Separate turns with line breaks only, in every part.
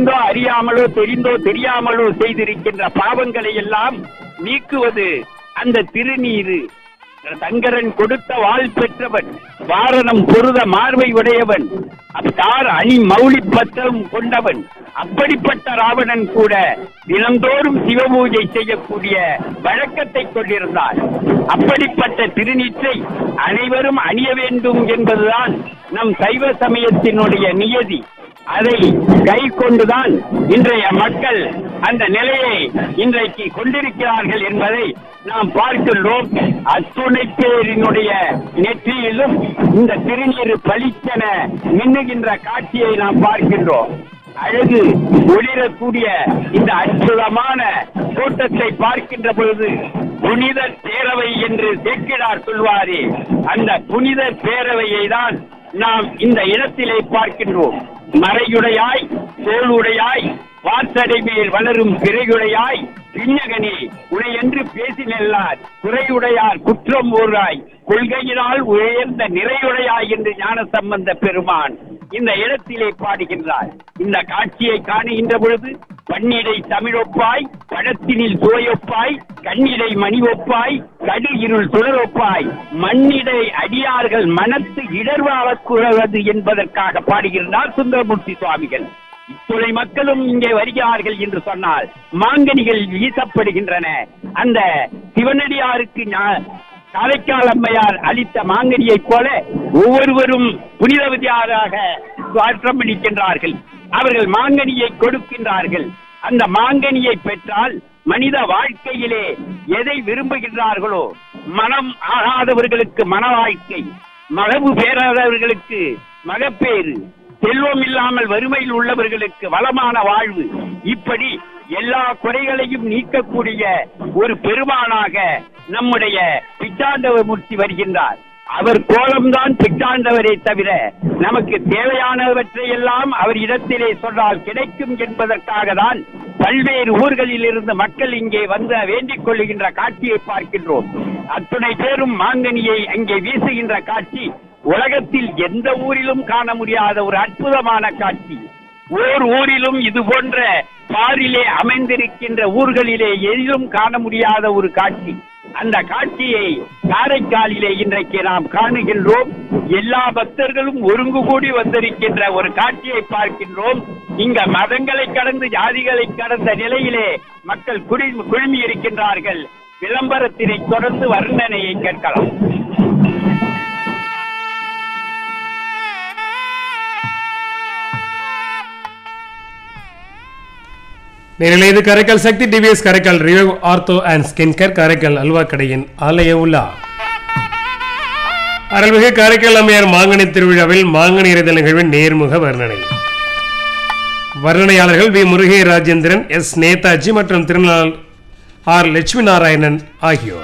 தெரிந்தோ அறியாமலோ தெரிந்தோ தெரியாமலோ செய்திருக்கின்ற பாவங்களை எல்லாம் நீக்குவது அந்த திருநீரு சங்கரன் கொடுத்த வாழ் பெற்றவன் வாரணம் பொருத மார்பை உடையவன் தார் அணி மௌலி பத்திரம் கொண்டவன் அப்படிப்பட்ட ராவணன் கூட தினந்தோறும் சிவபூஜை செய்யக்கூடிய வழக்கத்தை கொண்டிருந்தார் அப்படிப்பட்ட திருநீற்றை அனைவரும் அணிய வேண்டும் என்பதுதான் நம் சைவ சமயத்தினுடைய நியதி அதை கை கொண்டுதான் இன்றைய மக்கள் அந்த நிலையை இன்றைக்கு கொண்டிருக்கிறார்கள் என்பதை நாம் பார்க்கின்றோம் அத்துணை பேரினுடைய நெற்றியிலும் இந்த திருநீர் பளிச்சென மின்னுகின்ற காட்சியை நாம் பார்க்கின்றோம் அழகு ஒளிரக்கூடிய இந்த அற்புதமான கூட்டத்தை பார்க்கின்ற பொழுது புனித பேரவை என்று சேக்கிடார் சொல்வாரே அந்த புனித பேரவையை தான் நாம் இந்த இடத்திலே பார்க்கின்றோம் மறையுடையாய் தோளுடையாய் வார்த்தடை மேல் வளரும் பிறையுடையாய் பின்னகனே உனையென்று பேசினெல்லார் குறையுடையார் குற்றம் ஓராய் கொள்கையினால் உயர்ந்த நிறையுடையாய் என்று ஞான சம்பந்த பெருமான் இந்த இடத்திலே பாடுகின்றார் இந்த காட்சியை காணுகின்ற பொழுது பன்னிடை தமிழொப்பாய் படத்தினில் சுவையொப்பாய் கண்ணிடை மணி ஒப்பாய் கடு இருள் சுடரொப்பாய் மண்ணிடை அடியார்கள் மனத்து இடர்வாழக்கூடாது என்பதற்காக பாடுகின்றார் சுந்தரமூர்த்தி சுவாமிகள் இத்துணை மக்களும் இங்கே வருகிறார்கள் என்று சொன்னால் மாங்கனிகள் வீசப்படுகின்றன அந்த சிவனடியாருக்கு ஞா- காரைக்கால் அம்மையார் அளித்த மாங்கனியைப் போல ஒவ்வொருவரும் புனிதவதியாராக சுவாற்றம் அளிக்கின்றார்கள் அவர்கள் மாங்கனியை கொடுக்கின்றார்கள் அந்த மாங்கனியை பெற்றால் மனித வாழ்க்கையிலே எதை விரும்புகின்றார்களோ மனம் ஆகாதவர்களுக்கு மன வாழ்க்கை மரபு பேராதவர்களுக்கு மகப்பேறு செல்வம் இல்லாமல் வறுமையில் உள்ளவர்களுக்கு வளமான வாழ்வு இப்படி எல்லா குறைகளையும் நீக்கக்கூடிய ஒரு பெருமானாக நம்முடைய பிச்சாண்டவமூர்த்தி வருகின்றார் அவர் கோலம்தான் பிச்சாண்டவரே தவிர நமக்கு தேவையானவற்றை எல்லாம் அவர் இடத்திலே சொன்னால் கிடைக்கும் என்பதற்காக தான் பல்வேறு ஊர்களில் இருந்து மக்கள் இங்கே வந்து வேண்டிக் கொள்ளுகின்ற காட்சியை பார்க்கின்றோம் அத்துணை பேரும் மாங்கனியை அங்கே வீசுகின்ற காட்சி உலகத்தில் எந்த ஊரிலும் காண முடியாத ஒரு அற்புதமான காட்சி ஓர் ஊரிலும் இது போன்ற பாரிலே அமைந்திருக்கின்ற ஊர்களிலே எதிலும் காண முடியாத ஒரு காட்சி அந்த காட்சியை காரைக்காலிலே இன்றைக்கு நாம் காணுகின்றோம் எல்லா பக்தர்களும் ஒருங்கு கூடி வந்திருக்கின்ற ஒரு காட்சியை பார்க்கின்றோம் இங்க மதங்களை கடந்து ஜாதிகளை கடந்த நிலையிலே மக்கள் குடி குழுமி இருக்கின்றார்கள் விளம்பரத்தினை தொடர்ந்து வர்ணனையை கேட்கலாம்
நேரில் இது Karaikal Sakthi TVS Karaikal revive ortho and skin care Karaikal halwa கடையின் ஆலய உலா அருள்மிகு காரைக்கால் அம்மையார் மாங்கனி திருவிழாவில் மாங்கனி இறைதல் நிகழ்வின் நேர்முக வர்ணனை வர்ணனையாளர்கள் வி முருகே ராஜேந்திரன் எஸ் நேதாஜி மற்றும் திருநாள் ஆர் லட்சுமி நாராயணன் ஆகியோர்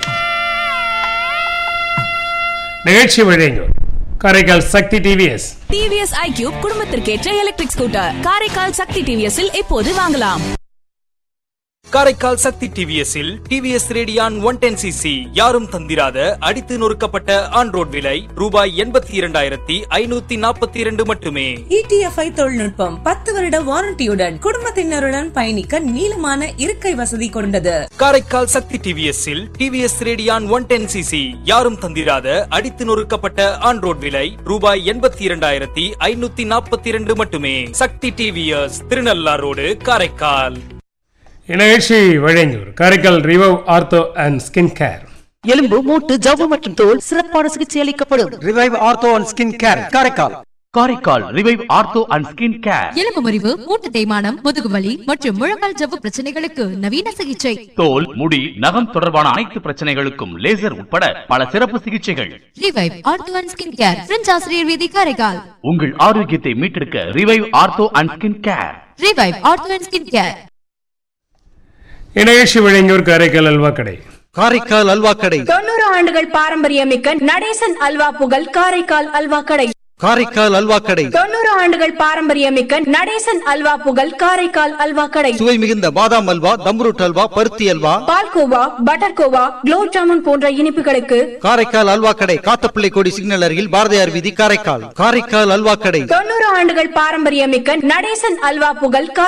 நிகழ்ச்சி வழங்கியோர் Karaikal Sakthi TVS
TVS iQube குடும்பத்திற்கேற்ற எலக்ட்ரிக் ஸ்கூட்டர் காரைக்கால் சக்தி டிவிஎஸ்ஸில் இப்போது வாங்கலாம்
காரைக்கால் சக்தி டிவிஎஸ்ஸில் TVS Radeon one ten CC யாரும் தந்திராத அடித்து நொறுக்கப்பட்ட ஆன் ரோட் விலை ரூபாய் எண்பத்தி இரண்டாயிரத்தி ஐநூத்தி நாற்பத்தி இரண்டு மட்டுமே
இடிஎஃப்ஐ தொழில்நுட்பம் பத்து வருட வாரண்டியுடன் குடும்பத்தினருடன் பயணிக்க நீளமான இருக்கை வசதி கொண்டது
காரைக்கால் சக்தி டிவிஎஸ்ஸில் TVS Radeon one ten CC யாரும் தந்திராத அடித்து நொறுக்கப்பட்ட ஆன் ரோட் விலை ரூபாய் எண்பத்தி இரண்டாயிரத்தி ஐநூத்தி நாற்பத்தி இரண்டு மட்டுமே சக்தி டிவிஎஸ் திருநள்ளார் ரோடு காரைக்கால்
இந்நிகழ்ச்சி வழங்கியோர் Karaikal revive ortho and skin care
எலும்பு மூட்டு ஜவ்வு மற்றும் தோல் சிறப்பான சிகிச்சை அளிக்கப்படும்
revive ortho and skin care Karaikal
Karaikal revive ortho and skin care
எலும்பு முறிவு மூட்டு தேய்மானம் முதுகுவலி மற்றும் முழங்கால் ஜவ்வு பிரச்சனைகளுக்கு நவீன சிகிச்சை
தோல் முடி நகம் தொடர்பான அனைத்து பிரச்சனைகளுக்கும் லேசர் உட்பட பல சிறப்பு சிகிச்சைகள்
revive ortho and skin care French ஆசிரியர் வீதி காரைக்கால்
உங்கள் ஆரோக்கியத்தை மீட்டெடுக்க revive ortho and skin care
revive ortho and skin care
இந்நிகழ்ச்சி வழங்கியோர் காரைக்கால் அல்வா கடை
காரைக்கால் அல்வா கடை
தொண்ணூறு ஆண்டுகள் பாரம்பரியமிக்க நடேசன் அல்வா புகழ் காரைக்கால் அல்வா கடை
காரைக்கால் அல்வா கடை
தொண்ணூறு ஆண்டுகள் பாரம்பரியமிக்க நடேசன் அல்வா புகழ் காரைக்கால் அல்வா கடை
சுவை மிகுந்த பாதாம் அல்வா தம்ரூட் அல்வா பருத்தி அல்வா
பால்கோவா பட்டர் கோவா குலோப் ஜாமுன் போன்ற இனிப்புகளுக்கு
காரைக்கால் அல்வா கடை காத்தப்பிள்ளை கோடி சிக்னல் அருகில் பாரதியார் வீதி காரைக்கால் காரைக்கால் அல்வா கடை
தொண்ணூறு ஆண்டுகள் பாரம்பரியமிக்க நடேசன் அல்வா புகழ்